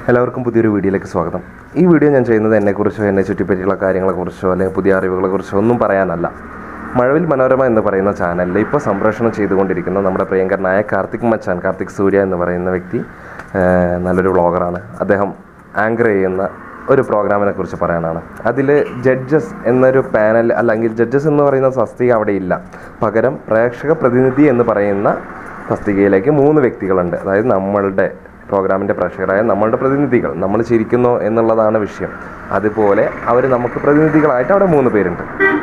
എല്ലാവർക്കും പുതിയൊരു വീഡിയോയിലേക്ക് സ്വാഗതം ഈ വീഡിയോ ഞാൻ ചെയ്യുന്നത് എന്നെക്കുറിച്ചോ എന്നെ ചുറ്റിപ്പറ്റിയുള്ള കാര്യങ്ങളെക്കുറിച്ചോ അല്ലെങ്കിൽ പുതിയ അറിവുകളെക്കുറിച്ചോ ഒന്നും പറയാനല്ല മഴവിൽ മനോരമ എന്ന് പറയുന്ന ചാനലിൽ ഇപ്പോൾ സംപ്രേഷണം ചെയ്തുകൊണ്ടിരിക്കുന്ന നമ്മുടെ പ്രിയങ്കരനായ കാർത്തിക് മച്ചാൻ കാർത്തിക് സൂര്യ എന്ന് പറയുന്ന വ്യക്തി ആ, നല്ലൊരു വ്ളോഗറാണ് അദ്ദേഹം ആങ്കർ ചെയ്യുന്ന ഒരു പ്രോഗ്രാമിനെ കുറിച്ച് പറയാനാണ് അതിൽ ജഡ്ജസ് എന്നൊരു പാനൽ അല്ലെങ്കിൽ ജഡ്ജസ് എന്ന് പറയുന്ന തസ്തിക അവിടെ ഇല്ല പകരം പ്രേക്ഷക പ്രതിനിധി എന്ന് പറയുന്ന തസ്തികയിലേക്ക് മൂന്ന് വ്യക്തികളുണ്ട് അതായത് നമ്മളുടെ പ്രോഗ്രാമിൻ്റെ പ്രേക്ഷകരായ നമ്മളുടെ പ്രതിനിധികൾ നമ്മൾ ചിരിക്കുന്നു എന്നുള്ളതാണ് വിഷയം അതുപോലെ അവർ നമുക്ക് പ്രതിനിധികളായിട്ട് അവിടെ മൂന്ന് പേരുണ്ട്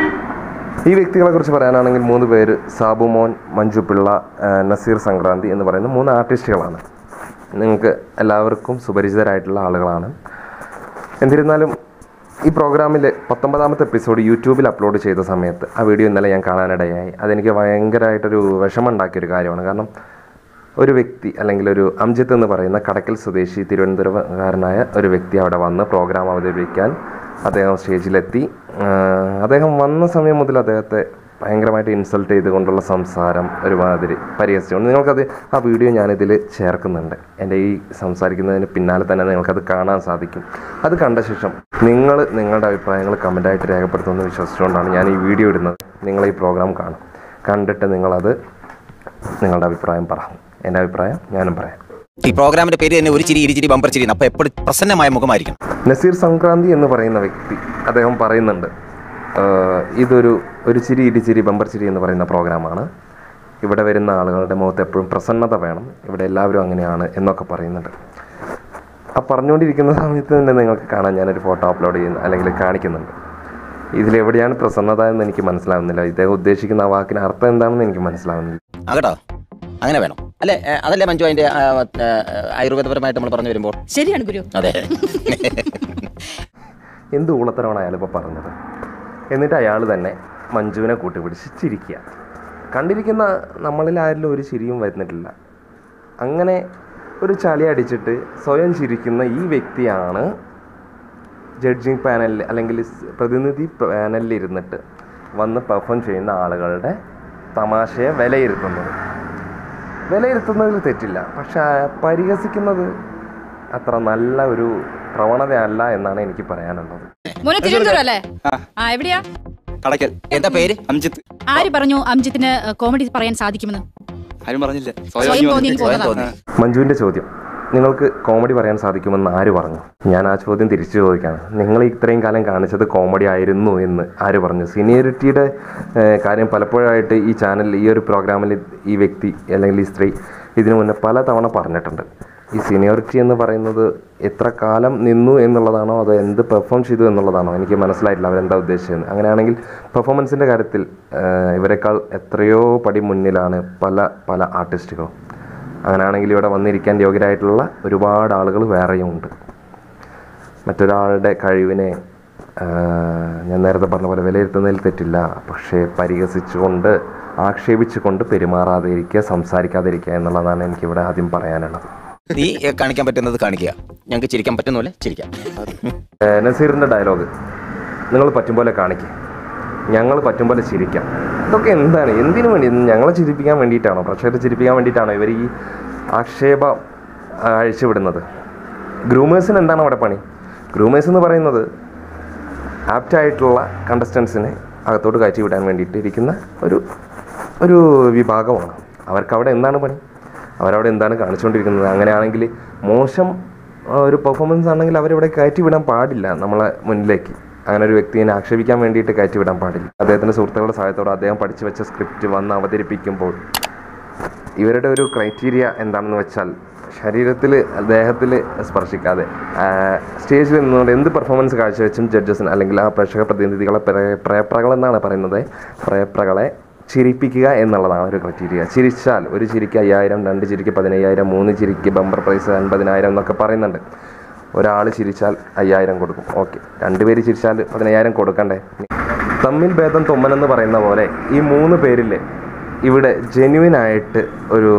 ഈ വ്യക്തികളെ കുറിച്ച് പറയാനാണെങ്കിൽ മൂന്ന് പേര് സാബുമോൻ മഞ്ജു പിള്ള ആ, നസീർ സംക്രാന്തി എന്ന് പറയുന്ന മൂന്ന് ആർട്ടിസ്റ്റുകളാണ് നിങ്ങൾക്ക് എല്ലാവർക്കും സുപരിചിതരായിട്ടുള്ള ആളുകളാണ് എന്നിരുന്നാലും ഈ പ്രോഗ്രാമിൽ പത്തൊമ്പതാമത്തെ എപ്പിസോഡ് യൂട്യൂബിൽ അപ്ലോഡ് ചെയ്ത സമയത്ത് ആ വീഡിയോ ഇന്നലെ ഞാൻ കാണാനിടയായി അതെനിക്ക് ഭയങ്കരമായിട്ടൊരു വിഷമം ഉണ്ടാക്കിയൊരു കാര്യമാണ് കാരണം ഒരു വ്യക്തി അല്ലെങ്കിൽ ഒരു അംജിത്ത് എന്ന് പറയുന്ന കടക്കൽ സ്വദേശി തിരുവനന്തപുരംകാരനായ ഒരു വ്യക്തി അവിടെ വന്ന് പ്രോഗ്രാം അവതരിപ്പിക്കാൻ അദ്ദേഹം സ്റ്റേജിലെത്തി ആഹ് അദ്ദേഹം വന്ന സമയം മുതൽ അദ്ദേഹത്തെ ഭയങ്കരമായിട്ട് ഇൻസൾട്ട് ചെയ്തുകൊണ്ടുള്ള സംസാരം ഒരുമാതിരി പരിഹസിച്ചുകൊണ്ട് നിങ്ങൾക്കത് ആ വീഡിയോ ഞാനിതിൽ ചേർക്കുന്നുണ്ട് എൻ്റെ ഈ സംസാരിക്കുന്നതിന് പിന്നാലെ തന്നെ നിങ്ങൾക്കത് കാണാൻ സാധിക്കും അത് കണ്ട ശേഷം നിങ്ങൾ നിങ്ങളുടെ അഭിപ്രായങ്ങൾ കമൻ്റായിട്ട് രേഖപ്പെടുത്തുമെന്ന് വിശ്വസിച്ചുകൊണ്ടാണ് ഞാൻ ഈ വീഡിയോ ഇടുന്നത് നിങ്ങൾ ഈ പ്രോഗ്രാം കാണും കണ്ടിട്ട് നിങ്ങളത് നിങ്ങളുടെ അഭിപ്രായം പറ എൻ്റെ അഭിപ്രായം ഞാനും പറയാം ഈ പ്രോഗ്രാമിന്റെ പേര് തന്നെ ഒരു ചിരി ഇരുചിരി ബമ്പർ ചിരി അപ്പൊ എപ്പോഴും പ്രസന്നമായ മുഖമായിരിക്കണം നസീർ സംക്രാന്തി എന്ന് പറയുന്ന വ്യക്തി അദ്ദേഹം പറയുന്നുണ്ട് ആഹ് ഇതൊരു ഒരു ചിരി ഇടിച്ചിരി ബമ്പർ ചിരി എന്ന് പറയുന്ന പ്രോഗ്രാമാണ് ഇവിടെ വരുന്ന ആളുകളുടെ മുഖത്ത് എപ്പോഴും പ്രസന്നത വേണം ഇവിടെ എല്ലാവരും അങ്ങനെയാണ് എന്നൊക്കെ പറയുന്നുണ്ട് ആ പറഞ്ഞുകൊണ്ടിരിക്കുന്ന സമയത്ത് തന്നെ നിങ്ങൾക്ക് കാണാൻ ഞാനൊരു ഫോട്ടോ അപ്ലോഡ് ചെയ്യുന്ന അല്ലെങ്കിൽ കാണിക്കുന്നുണ്ട് ഇതിലെവിടെയാണ് പ്രസന്നത എന്ന് എനിക്ക് മനസ്സിലാവുന്നില്ല ഇദ്ദേഹം ഉദ്ദേശിക്കുന്ന ആ വാക്കിന് അർത്ഥം എന്താണെന്ന് എനിക്ക് മനസ്സിലാവുന്നില്ല ആകട്ടോ അങ്ങനെ വേണം അല്ലെ ഏ, അതല്ലേ മഞ്ജു അതിന്റെ ആ, ഏ, ആയുർവേദപരമായിട്ട് നമ്മൾ പറഞ്ഞു വരുമ്പോൾ ശരിയാണ് ഗുരു അതെ എന്ത് ഊളത്തരമാണ് അയാൾ ഇപ്പോൾ പറഞ്ഞത് എന്നിട്ട് അയാൾ തന്നെ മഞ്ജുവിനെ കൂട്ടിപ്പിടിച്ച് ചിരിക്കുക കണ്ടിരിക്കുന്ന നമ്മളിൽ ആരിലും ഒരു ചിരിയും വരുന്നിട്ടില്ല അങ്ങനെ ഒരു ചളി അടിച്ചിട്ട് സ്വയം ചിരിക്കുന്ന ഈ വ്യക്തിയാണ് ജഡ്ജിങ് പാനലിൽ അല്ലെങ്കിൽ സ് പ്രതിനിധി പാനലിൽ ഇരുന്നിട്ട് വന്ന് പെർഫോം ചെയ്യുന്ന ആളുകളുടെ തമാശയെ വിലയിരുത്തുന്നത് വിലയിരുത്തുന്നതിൽ തെറ്റില്ല പക്ഷെ ആ പരിഹസിക്കുന്നത് അത്ര നല്ല ഒരു പ്രവണതയല്ല എന്നാണ് എനിക്ക് പറയാനുള്ളത് മോനെ തിരുവനന്തപുരം അല്ലേ ആ എവിടെയാ കടയ്ക്കൽ എന്താ പേര് അംജിത്ത് ആര് പറഞ്ഞു അംജിത്തിന് കോമഡി പറയാൻ സാധിക്കുമെന്ന് ആരും പറഞ്ഞില്ല സ്വയം തോന്നി വന്നിട്ട് സ്വയം പോന്നതാ. തോന്നി മഞ്ജുവിൻ്റെ ചോദ്യം നിങ്ങൾക്ക് കോമഡി പറയാൻ സാധിക്കുമെന്ന് ആര് പറഞ്ഞു ഞാൻ ആ ചോദ്യം തിരിച്ചു ചോദിക്കാണ് നിങ്ങൾ ഇത്രയും കാലം കാണിച്ചത് കോമഡി ആയിരുന്നു എന്ന് ആര് പറഞ്ഞു സീനിയോറിറ്റിയുടെ ഏഹ്, കാര്യം പലപ്പോഴായിട്ട് ഈ ചാനൽ ഈ ഒരു പ്രോഗ്രാമിൽ ഈ വ്യക്തി അല്ലെങ്കിൽ ഈ സ്ത്രീ ഇതിനു മുന്നേ പല തവണ പറഞ്ഞിട്ടുണ്ട് ഈ സീനിയോറിറ്റി എന്ന് പറയുന്നത് എത്ര കാലം നിന്നു എന്നുള്ളതാണോ അതോ എന്ത് പെർഫോം ചെയ്തു എന്നുള്ളതാണോ എനിക്ക് മനസ്സിലായിട്ടില്ല അവരെന്താ ഉദ്ദേശിച്ചത് അങ്ങനെയാണെങ്കിൽ പെർഫോമൻസിൻ്റെ കാര്യത്തിൽ ഏഹ്, ഇവരെക്കാൾ എത്രയോ പടി മുന്നിലാണ് പല പല ആർട്ടിസ്റ്റുകളും അങ്ങനെയാണെങ്കിൽ ഇവിടെ വന്നിരിക്കാൻ യോഗ്യരായിട്ടുള്ള ഒരുപാട് ആളുകൾ വേറെയും ഉണ്ട് മറ്റൊരാളുടെ കഴിവിനെ ആ, ഞാൻ നേരത്തെ പറഞ്ഞ പോലെ വിലയിരുത്തുന്നതിൽ തെറ്റില്ല പക്ഷേ പരിഹസിച്ചുകൊണ്ട് ആക്ഷേപിച്ചുകൊണ്ട് പെരുമാറാതെ ഇരിക്കുക സംസാരിക്കാതെ ഇരിക്കുക എന്നുള്ളതാണ് എനിക്കിവിടെ ആദ്യം പറയാനുള്ളത് നീ ഏ, കാണിക്കാൻ പറ്റുന്നത് കാണിക്കുക ഞങ്ങൾക്ക് ചിരിക്കാൻ പറ്റുന്ന പോലെ ചിരിക്കാം ഏ, നസീറിൻ്റെ ഡയലോഗ് നിങ്ങൾ പറ്റും പോലെ കാണിക്കുക ഞങ്ങൾ പറ്റും പോലെ ചിരിക്കാം ഇതൊക്കെ എന്താണ് എന്തിനു വേണ്ടി ഞങ്ങളെ ചിരിപ്പിക്കാൻ വേണ്ടിയിട്ടാണോ പ്രേക്ഷകരെ ചിരിപ്പിക്കാൻ വേണ്ടിയിട്ടാണോ ഇവർ ഈ ആക്ഷേപ ആ, അഴിച്ചുവിടുന്നത് ഗ്രൂമേഴ്സിന് എന്താണ് അവിടെ പണി ഗ്രൂമേഴ്സ് എന്ന് പറയുന്നത് ആപ്റ്റായിട്ടുള്ള കണ്ടസ്റ്റൻസിനെ അകത്തോട്ട് കയറ്റി വിടാൻ വേണ്ടിയിട്ട് ഇരിക്കുന്ന ഒരു ഒരു വിഭാഗമാണ് അവർക്ക് അവിടെ എന്താണ് പണി അവരവിടെ എന്താണ് കാണിച്ചുകൊണ്ടിരിക്കുന്നത് അങ്ങനെയാണെങ്കിൽ മോശം ആ, ഒരു പെർഫോമൻസ് ആണെങ്കിൽ അവരിവിടെ കയറ്റി വിടാൻ പാടില്ല നമ്മളെ മുന്നിലേക്ക് അങ്ങനെ ഒരു വ്യക്തിയെ ആക്ഷേപിക്കാൻ വേണ്ടിയിട്ട് കയറ്റി വിടാൻ പാടില്ല അദ്ദേഹത്തിൻ്റെ സുഹൃത്തുക്കളുടെ സഹായത്തോടെ അദ്ദേഹം പഠിച്ചു വെച്ച സ്ക്രിപ്റ്റ് വന്ന് അവതരിപ്പിക്കുമ്പോൾ ഇവരുടെ ഒരു ക്രൈറ്റീരിയ എന്താണെന്ന് വെച്ചാൽ ശരീരത്തിൽ ദേഹത്തിൽ സ്പർശിക്കാതെ ആ, സ്റ്റേജിൽ നിന്നുകൊണ്ട് എന്ത് പെർഫോമൻസ് കാഴ്ചവെച്ചും ജഡ്ജസിന് അല്ലെങ്കിൽ ആ പ്രേക്ഷക പ്രതിനിധികളെ പ്രേ- പ്രേപ്രകൾ എന്നാണ് പറയുന്നത് പ്രേപ്രകളെ ചിരിപ്പിക്കുക എന്നുള്ളതാണ് ഒരു ക്രൈറ്റീരിയ ചിരിച്ചാൽ ഒരു ചിരിക്ക് അയ്യായിരം രണ്ട് ചിരിക്ക് പതിനയ്യായിരം മൂന്ന് ചിരിക്ക് ബമ്പർ പ്രൈസ് അൻപതിനായിരം എന്നൊക്കെ പറയുന്നുണ്ട് ഒരാൾ ചിരിച്ചാൽ അയ്യായിരം കൊടുക്കും ഓക്കെ രണ്ടുപേര് ചിരിച്ചാൽ പതിനയ്യായിരം കൊടുക്കണ്ടേ തമ്മിൽ ഭേദം തൊമ്മനെന്ന് പറയുന്ന പോലെ ഈ മൂന്ന് പേരിൽ ഇവിടെ ജെന്യുവിനായിട്ട് ഒരു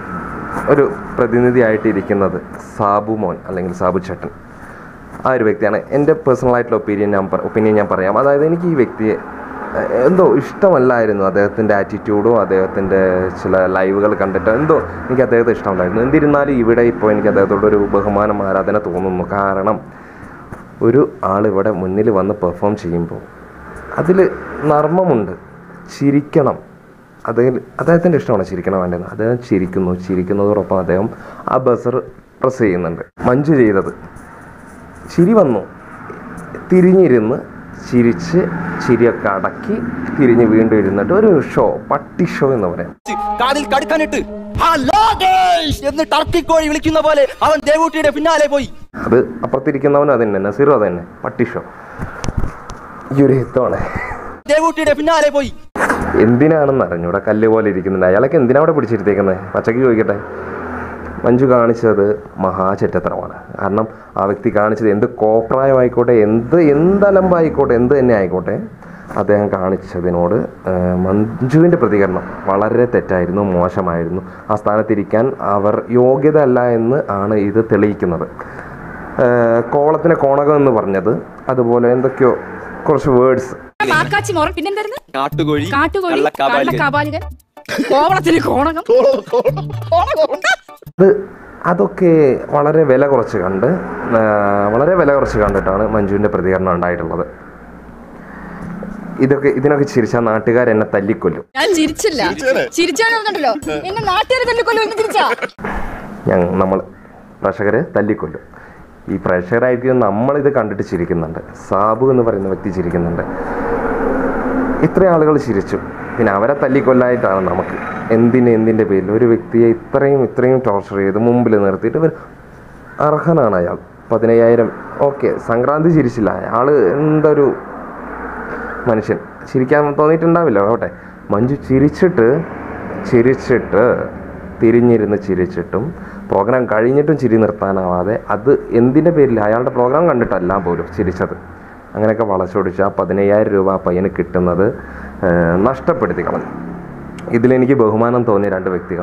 ഒരു പ്രതിനിധിയായിട്ട് ഇരിക്കുന്നത് സാബു മോൻ അല്ലെങ്കിൽ സാബു ചേട്ടൻ ആ ഒരു വ്യക്തിയാണ് എൻ്റെ പേഴ്സണൽ ആയിട്ടുള്ള ഒപ്പീനിയൻ ഞാൻ ഒപ്പീനിയൻ ഞാൻ പറയാം അതായത് എനിക്ക് ഈ വ്യക്തിയെ എ- എന്തോ ഇഷ്ടമല്ലായിരുന്നു അദ്ദേഹത്തിൻ്റെ ആറ്റിറ്റ്യൂഡോ അദ്ദേഹത്തിൻ്റെ ചില ലൈവുകൾ കണ്ടിട്ട് എന്തോ എനിക്ക് അദ്ദേഹത്തെ ഇഷ്ടമല്ലായിരുന്നു എന്നിരുന്നാലും ഇവിടെ ഇപ്പോൾ എനിക്ക് അദ്ദേഹത്തോടൊരു ബഹുമാനം ആരാധന തോന്നുന്നു കാരണം ഒരു ആൾ ഇവിടെ മുന്നിൽ വന്ന് പെർഫോം ചെയ്യുമ്പോൾ അതിൽ നർമ്മമുണ്ട് ചിരിക്കണം അദ്ദേഹം അദ്ദേഹത്തിൻ്റെ ഇഷ്ടമാണ് ചിരിക്കണം വേണ്ടത് അദ്ദേഹം ചിരിക്കുന്നു ചിരിക്കുന്നതോടൊപ്പം അദ്ദേഹം ആ ബസർ പ്രസ് ചെയ്യുന്നുണ്ട് മഞ്ജു ചെയ്തത് ചിരി വന്നു തിരിഞ്ഞിരുന്ന് ചിരിച്ച് ചിരിയൊക്കെ അടക്കി തിരിഞ്ഞ് വീണ്ടും ഇരുന്നിട്ട് ഒരു ഷോ പട്ടി ഷോ എന്ന് പറയാം കാതിൽ കടുക്കാനിട്ട് ഹലോ ഗേൾസ് എന്ന് ടർക്കിക്കോഴി വിളിക്കുന്ന പോലെ അവൻ ദേവൂട്ടിയുടെ പിന്നാലെ പോയി അത് അപ്പുറത്തിരിക്കുന്നവനും അത് തന്നെ നസീറും അത് തന്നെ പട്ടി ഷോ ഈ ഒരു ഹിത്തമാണ് ദേവൂട്ടിയുടെ പിന്നാലെ പോയി എന്തിനാണെന്ന് അറിഞ്ഞൂടെ കല്ല് പോലെ ഇരിക്കുന്നുണ്ട് അയാളൊക്കെ എന്തിനാ അവിടെ പിടിച്ചിരുത്തേക്കുന്നത് പച്ചക്ക് ചോദിക്കട്ടെ മഞ്ജു കാണിച്ചത് മഹാചരിത്രമാണ് കാരണം ആ വ്യക്തി കാണിച്ചത് എന്ത് കോപ്രായമായിക്കോട്ടെ എന്ത് എന്തലമ്പായിക്കോട്ടെ എന്ത് തന്നെ ആയിക്കോട്ടെ അദ്ദേഹം കാണിച്ചതിനോട് ആ, മഞ്ജുവിൻ്റെ പ്രതികരണം വളരെ തെറ്റായിരുന്നു മോശമായിരുന്നു ആ സ്ഥാനത്തിരിക്കാൻ അവർ യോഗ്യത അല്ല എന്ന് ആണ് ഇത് തെളിയിക്കുന്നത് ആ, കോളത്തിന് കോണകം എന്ന് പറഞ്ഞത് അതുപോലെ എന്തൊക്കെയോ കുറച്ച് വേർഡ്സ് കാക്കാച്ചി മോറൻ പിന്നെന്തായിരുന്നു കാട്ടുകോഴി കാട്ടുകോഴി കള്ളക്കാബാലികൻ. കള്ളക്കാബാലികൻ കോവളത്തിന് കോണകം അത് അതൊക്കെ വളരെ വില കുറച്ച് കണ്ട് ആ, വളരെ വില കുറച്ച് കണ്ടിട്ടാണ് മഞ്ജുവിൻ്റെ പ്രതികരണം ഉണ്ടായിട്ടുള്ളത് ഇതൊക്കെ ഇതിനൊക്കെ ചിരിച്ചാൽ നാട്ടുകാർ എന്നെ തല്ലിക്കൊല്ലും ഞാൻ ചിരിച്ചില്ല ചിരിച്ചാലുണ്ടല്ലോ എന്നെ നാട്ടുകാരെ തല്ലിക്കൊല്ലു എന്ന് ചിരിച്ചാ ഞാൻ നമ്മൾ പ്രേക്ഷകരെ തല്ലിക്കൊല്ലും ഈ പ്രേക്ഷകരായിട്ട് നമ്മളിത് കണ്ടിട്ട് ചിരിക്കുന്നുണ്ട് സാബു എന്ന് പറയുന്ന വ്യക്തി ചിരിക്കുന്നുണ്ട് ഇത്രയും ആളുകൾ ചിരിച്ചു പിന്നെ അവരെ തല്ലിക്കൊല്ലായിട്ടാണ് നമുക്ക് എന്തിന് എന്തിൻ്റെ പേരിൽ ഒരു വ്യക്തിയെ ഇത്രയും ഇത്രയും ടോർച്ചർ ചെയ്ത് മുമ്പിൽ നിർത്തിയിട്ട് ഇവർ അർഹനാണ് അയാൾ പതിനയ്യായിരം ഓക്കെ സംക്രാന്തി ചിരിച്ചില്ല അയാൾ എന്തൊരു മനുഷ്യൻ ചിരിക്കാൻ തോന്നിയിട്ടുണ്ടാവില്ല ഓട്ടെ മഞ്ജു ചിരിച്ചിട്ട് ചിരിച്ചിട്ട് തിരിഞ്ഞിരുന്ന് ചിരിച്ചിട്ടും പ്രോഗ്രാം കഴിഞ്ഞിട്ടും ചിരി നിർത്താനാവാതെ അത് എന്തിൻ്റെ പേരിൽ അയാളുടെ പ്രോഗ്രാം കണ്ടിട്ടല്ല പോലും ചിരിച്ചത് അങ്ങനെയൊക്കെ വളച്ചൊടിച്ച് ആ പതിനയ്യായിരം രൂപ ആ പയ്യന് കിട്ടുന്നത് ഏഹ്, നഷ്ടപ്പെടുത്തി കളഞ്ഞു ഇതിലെനിക്ക് ബഹുമാനം തോന്നിയ രണ്ട് വ്യക്തികൾ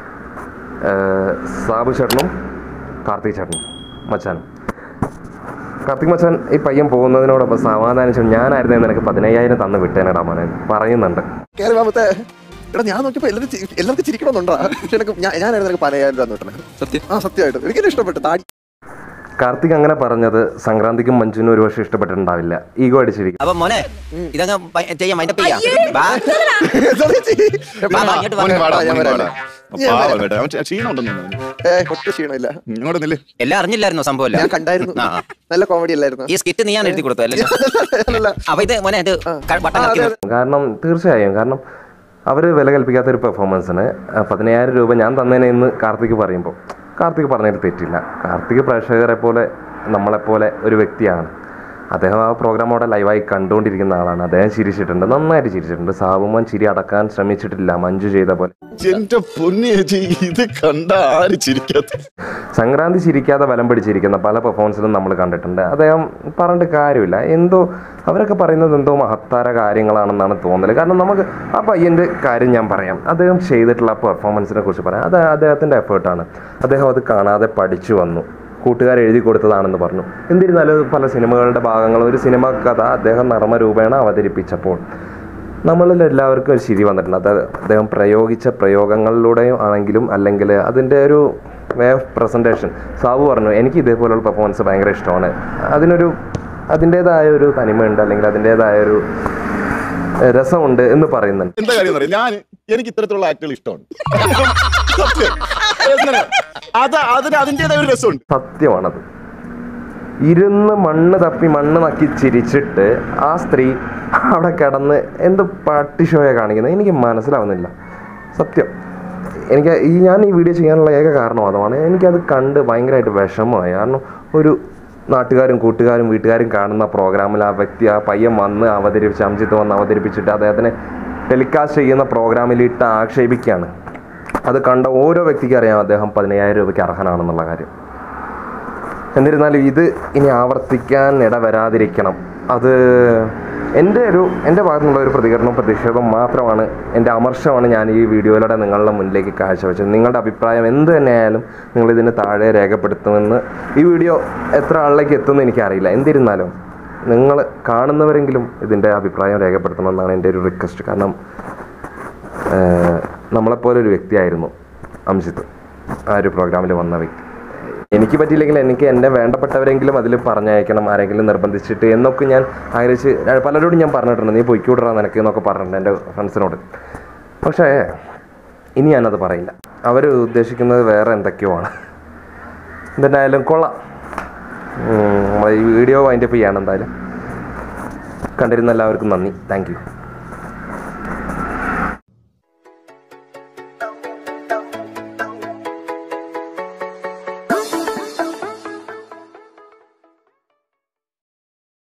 സാബു ചേട്ടനും കാർത്തിക് ചേട്ടനും മച്ചാനും കാർത്തിക് മച്ചാൻ ഈ പയ്യൻ പോകുന്നതിനോടൊപ്പം സമാധാനിച്ചു ഞാനായിരുന്നു നിനക്ക് പതിനയ്യായിരം തന്ന് വിട്ടേനടാ മോനെ പറയുന്നുണ്ട് കേറി മാമത്തെ എടാ ഞാൻ നോക്കിയപ്പോ എല്ലാവരും ചി- എല്ലാവർക്കും ചിരിക്കണമെന്നുണ്ടാ പക്ഷെ എനിക്ക് ഞാൻ ഞാനായിരുന്നു എനിക്ക് പതിനയ്യായിരം രൂപ കിട്ടണേ സത്യം ആ സത്യമായിട്ടും എനിക്കെന്നെ ഇഷ്ടപ്പെട്ടു താടി കാർത്തിക് അങ്ങനെ പറഞ്ഞത് സംക്രാന്തിക്കും മഞ്ജുവിനും ഒരുപക്ഷെ ഇഷ്ടപ്പെട്ടിട്ടുണ്ടാവില്ല ഈഗോ അടിച്ചിരിക്കും അപ്പൊ മോനെ ഇതങ്ങ് പ- ചെയ്യാം മൈൻഡപ്പ് ചെയ്യാം വാ. വാ, വാ, ഇങ്ങോട്ട് വാ. മോനെ വാടാ, ഞാൻ വരാം. ഞാൻ പാവം വരാം. കേട്ടോ അവൻ ക്ഷീണം ഉണ്ടെന്ന് തോന്നുന്നു ഏ ഒട്ടും ക്ഷീണമില്ല ഇങ്ങോട്ട് നില്ല് എല്ലാം അറിഞ്ഞില്ലായിരുന്നോ സംഭവം ഞാൻ എല്ലാം? കണ്ടായിരുന്നു ആ. നല്ല കോമഡി അല്ലായിരുന്നു ഈ സ്കിറ്റ് നീയാണ് എഴുതി കൊടുത്തത് അല്ലേ അല്ല അപ്പൊ ഇത് മോനെ ഇത് ക- വട്ടം ആ, അതെ, കറക്കി അതെ. കാരണം തീർച്ചയായും കാരണം അവർ വില കൽപ്പിക്കാത്ത ഒരു പെർഫോമൻസിന് പതിനയ്യായിരം രൂപ ഞാൻ തന്നേനെ എന്ന് കാർത്തിക് പറയുമ്പോൾ കാർത്തിക് പറഞ്ഞതിൽ തെറ്റില്ല കാർത്തിക് പ്രേക്ഷകരെ പോലെ നമ്മളെപ്പോലെ ഒരു വ്യക്തിയാണ് അദ്ദേഹം ആ പ്രോഗ്രാം അവിടെ ലൈവായി കണ്ടുകൊണ്ടിരിക്കുന്ന ആളാണ് അദ്ദേഹം ചിരിച്ചിട്ടുണ്ട് നന്നായിട്ട് ചിരിച്ചിട്ടുണ്ട് സാബുമാൻ ചിരി അടക്കാൻ ശ്രമിച്ചിട്ടില്ല മഞ്ജു ചെയ്ത പോലെ എന്റെ പൊന്നി ചേച്ചി ഇത് കണ്ട ആര് ചിരിക്കാത്ത സംക്രാന്തി ചിരിക്കാതെ ബലം പിടിച്ചിരിക്കുന്ന പല പെർഫോമൻസിലും നമ്മൾ കണ്ടിട്ടുണ്ട് അദ്ദേഹം പറഞ്ഞിട്ട് കാര്യമില്ല എന്തോ അവരൊക്കെ പറയുന്നത് എന്തോ മഹത്താര കാര്യങ്ങളാണെന്നാണ് തോന്നല് കാരണം നമുക്ക് ആ പയ്യൻ്റെ കാര്യം ഞാൻ പറയാം അദ്ദേഹം ചെയ്തിട്ടുള്ള പെർഫോമൻസിനെ കുറിച്ച് പറയാം അത് അദ്ദേഹത്തിൻ്റെ എഫേർട്ടാണ് അദ്ദേഹം അത് കാണാതെ പഠിച്ചു വന്നു കൂട്ടുകാർ എഴുതി കൊടുത്തതാണെന്ന് പറഞ്ഞു എന്നിരുന്നാലും പല സിനിമകളുടെ ഭാഗങ്ങൾ ഒരു സിനിമ കഥ അദ്ദേഹം നർമ്മരൂപേണ അവതരിപ്പിച്ചപ്പോൾ നമ്മളിൽ എല്ലാവർക്കും ഒരു ചിരി വന്നിട്ടുണ്ട് അത് അദ്ദേഹം പ്രയോഗിച്ച പ്രയോഗങ്ങളിലൂടെയും ആണെങ്കിലും അല്ലെങ്കിൽ അതിൻ്റെ ഒരു വേ ഓഫ് പ്രസൻറ്റേഷൻ സാബു പറഞ്ഞു എനിക്ക് ഇതേപോലുള്ള പെർഫോമൻസ് ഭയങ്കര ഇഷ്ടമാണ് അതിനൊരു അതിൻ്റേതായ ഒരു തനിമയുണ്ട് അല്ലെങ്കിൽ അതിൻ്റേതായ ഒരു ഏഹ്, രസമുണ്ട് എന്ന് പറയുന്നുണ്ട് എന്താ കാര്യം അറിയാം ഞാൻ എനിക്ക് ഇത്തരത്തിലുള്ള ആക്ടുകൾ ഇഷ്ടമാണ് സത്യം. എങ്ങനെ? അത് അതിന് അതിൻ്റെതായ ഒരു രസമുണ്ട് സത്യമാണത് ഇരുന്ന് മണ്ണ് തപ്പി മണ്ണ് നക്കി ചിരിച്ചിട്ട് ആ സ്ത്രീ അവിടെ കിടന്ന് എന്ത് പട്ടി ഷോയാണ് കാണിക്കുന്നത് എനിക്ക് മനസ്സിലാവുന്നില്ല സത്യം എനിക്ക് ഈ ഞാൻ ഈ വീഡിയോ ചെയ്യാനുള്ള ഏക കാരണം അതാണ് എനിക്കത് കണ്ട് ഭയങ്കരമായിട്ട് വിഷമമായി കാരണം ഒരു നാട്ടുകാരും കൂട്ടുകാരും വീട്ടുകാരും കാണുന്ന പ്രോഗ്രാമിൽ ആ വ്യക്തി ആ പയ്യൻ വന്ന് അവതരിപ്പിച്ച് അംജിത്ത് വന്ന് അവതരിപ്പിച്ചിട്ട് അദ്ദേഹത്തിനെ ടെലികാസ്റ്റ് ചെയ്യുന്ന പ്രോഗ്രാമിൽ ഇട്ട് ആക്ഷേപിക്കുകയാണ് അത് കണ്ട ഓരോ വ്യക്തിക്കും അറിയാം അദ്ദേഹം പതിനയ്യായിരം രൂപയ്ക്ക് അർഹനാണെന്നുള്ള കാര്യം എന്നിരുന്നാലും ഇത് ഇനി ആവർത്തിക്കാൻ ഇടവരാതിരിക്കണം അത് എൻ്റെ ഒരു എൻ്റെ ഭാഗത്തു നിന്നുള്ള ഒരു പ്രതികരണം പ്രതിഷേധം മാത്രമാണ് എൻ്റെ അമർഷമാണ് ഞാൻ ഈ വീഡിയോയിലൂടെ നിങ്ങളുടെ മുന്നിലേക്ക് കാഴ്ചവെച്ചത് നിങ്ങളുടെ അഭിപ്രായം എന്ത് തന്നെയായാലും നിങ്ങൾ ഇതിന് താഴെ രേഖപ്പെടുത്തുമെന്ന് ഈ വീഡിയോ എത്ര ആളിലേക്ക് എത്തുമെന്ന് എനിക്കറിയില്ല എന്നിരുന്നാലും നിങ്ങൾ കാണുന്നവരെങ്കിലും ഇതിൻ്റെ അഭിപ്രായം രേഖപ്പെടുത്തണമെന്നാണ് എൻ്റെ ഒരു റിക്വസ്റ്റ് കാരണം ഏഹ്, നമ്മളെപ്പോലെ ഒരു വ്യക്തിയായിരുന്നു അംജിത്ത് ആ ഒരു പ്രോഗ്രാമിൽ വന്ന വ്യക്തി എനിക്ക് പറ്റിയില്ലെങ്കിൽ എനിക്ക് എന്നെ വേണ്ടപ്പെട്ടവരെങ്കിലും അതിൽ പറഞ്ഞയക്കണം ആരെങ്കിലും നിർബന്ധിച്ചിട്ട് എന്നൊക്കെ ഞാൻ ആഗ്രഹിച്ച് പലരോടും ഞാൻ പറഞ്ഞിട്ടുണ്ട് നീ പൊയ്ക്കൂടറാ നിനക്ക് എന്നൊക്കെ പറഞ്ഞിട്ടുണ്ട് എൻ്റെ ഫ്രണ്ട്സിനോട് പക്ഷേ ഇനി ഞാനത് പറയില്ല അവർ ഉദ്ദേശിക്കുന്നത് വേറെ എന്തൊക്കെയോ ആണ് എന്തായാലും കൊള്ളാം ഉം, നമ്മളെ ഈ വീഡിയോ വൈൻഡപ്പ് ചെയ്യാണ് എന്തായാലും കണ്ടിരുന്ന എല്ലാവർക്കും നന്ദി താങ്ക് യു